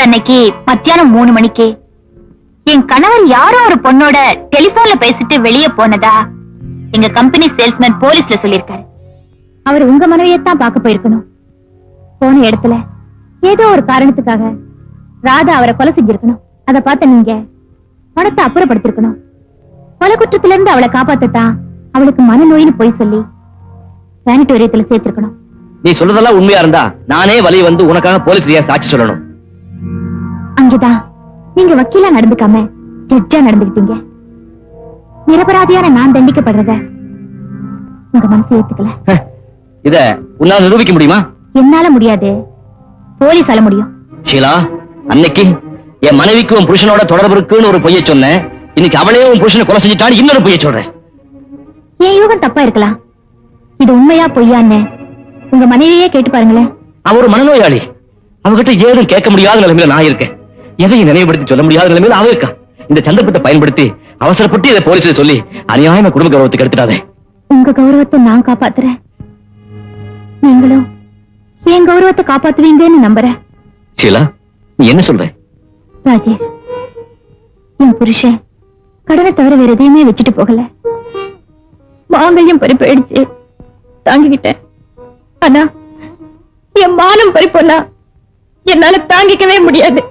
Accident அன்னைக்கு மத்தியானம் மூணு மணிக்கு என் கணவர் யாரோ ஒரு பொண்ணோட டெலிபோன்ல பேசிட்டு வெளியே போனதா எங்க கம்பெனி சேல்ஸ்மேன் போலீஸ்ல சொல்லிருக்காரு அவர் உங்க மனைவியத்தான் பார்க்க போயிருக்கணும் போன இடத்துல ஏதோ ஒரு காரணத்துக்காக ராதா அவரை கொலை செஞ்சிருக்கணும் அத பார்த்த நீங்க பணத்தை அப்புறப்படுத்திருக்கணும் கொலை குற்றத்துல இருந்து அவளை காப்பாத்தத்தான் அவளுக்கு மனநோயின்னு போய் சொல்லி சானிட்டோரியத்துல சேர்த்திருக்கணும் நீ சொல்றதெல்லாம் உண்மையா இருந்தா நானே வழி வந்து உனக்காக போலீஸ் சாட்சி சொல்லணும் அங்கதான் நீங்க வக்கீலா நடந்துக்காம ஜட்ஜா நடந்துக்கிட்டீங்க நிரபராதியான நான் தண்டிக்கப்படுறத உங்க மனசு ஏத்துக்கல ஹ, இத உன்னால நிரூபிக்க முடியுமா என்னால முடியாது போலீஸால முடியும் ஷீலா அன்னைக்கு என் மனைவிக்கு உன் புருஷனோட தொடர்பு இருக்குன்னு ஒரு பொய்ய சொன்னேன் இன்னைக்கு அவளே உன் புருஷனை கொலை செஞ்சுட்டான்னு இன்னொரு பொய்ய சொல்றேன் என் யூகம் தப்பா இருக்கலாம் இது உண்மையா பொய்யான்னு உங்க மனைவியே கேட்டு பாருங்களேன் அவ ஒரு மனநோயாளி அவகிட்ட ஏதும் கேட்க முடியாத நிலைமையில நான் இருக்கேன் எதையும் நினைவுபடுத்தி சொல்ல முடியாத நிலைமையில அவ இருக்கா இந்த சந்தர்ப்பத்தை பயன்படுத்தி அவசரப்பட்டு இதை போலீஸ்ல சொல்லி அநியாயமா குடும்ப கௌரவத்துக்கு எடுத்துடாதே உங்க கௌரவத்தை நான் காப்பாத்துறேன் நீங்களும் என் கௌரவத்தை காப்பாத்துவீங்கன்னு நம்புறேன் ஷீலா நீ என்ன சொல்ற ராஜேஷ் என் புருஷன் கடனை தவிர வேற எதையுமே வச்சுட்டு போகல மாங்கல்யம் பறி போயிடுச்சு தாங்கிக்கிட்டேன் ஆனா என் மானம் பறி போனா என்னால தாங்கிக்கவே முடியாது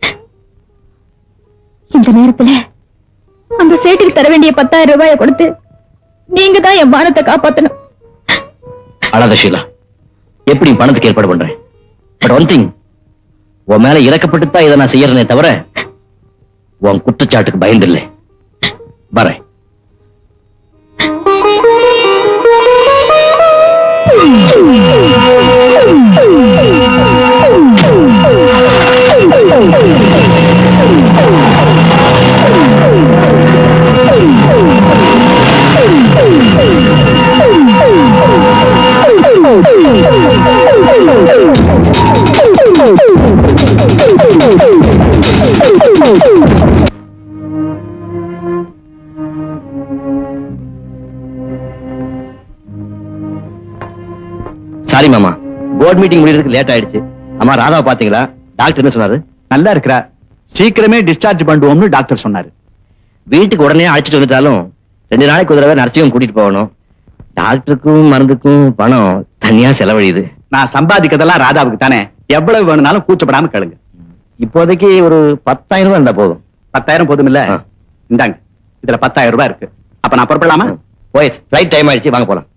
இந்த நேரத்துல அந்த சேட்டுக்கு தர வேண்டிய பத்தாயிரம் ரூபாயை கொடுத்து நீங்க தான் என் மானத்தை காப்பாத்தணும் அழாத ஷீலா எப்படி பணத்துக்கு ஏற்பாடு பண்றேன் பட் ஒன் திங் உன் மேல இறக்கப்பட்டு தான் இதை நான் செய்யறேனே தவிர உன் குற்றச்சாட்டுக்கு பயந்தில்லை வரேன் சாரி மாமா போர்ட் மீட்டிங் முடியறதுக்கு லேட் ஆயிடுச்சு அம்மா ராதாவை பாத்தீங்களா டாக்டர் என்ன சொன்னாரு நல்லா இருக்கிறா சீக்கிரமே டிஸ்சார்ஜ் பண்ணுவோம்னு டாக்டர் சொன்னாரு வீட்டுக்கு உடனே அழைச்சிட்டு வந்துட்டாலும் ரெண்டு நாளைக்கு ஒரு தடவை நர்சிங்கம் கூட்டிட்டு போகணும் டாக்டருக்கும் மருந்துக்கும் பணம் தனியா செலவழியுது நான் சம்பாதிக்கிறதெல்லாம் ராதாவுக்கு தானே எவ்வளவு வேணும்னாலும் கூச்சப்படாம கேளுங்க இப்போதைக்கு ஒரு பத்தாயிரம் ரூபாய் இருந்தா போதும் பத்தாயிரம் போதும் இல்ல ஆ. இந்தாங்க இதுல பத்தாயிரம் ரூபாய் இருக்கு அப்ப நான் புறப்படலாமா போய் ரைட் டைம் ஆயிடுச்சு வாங்க போலாம்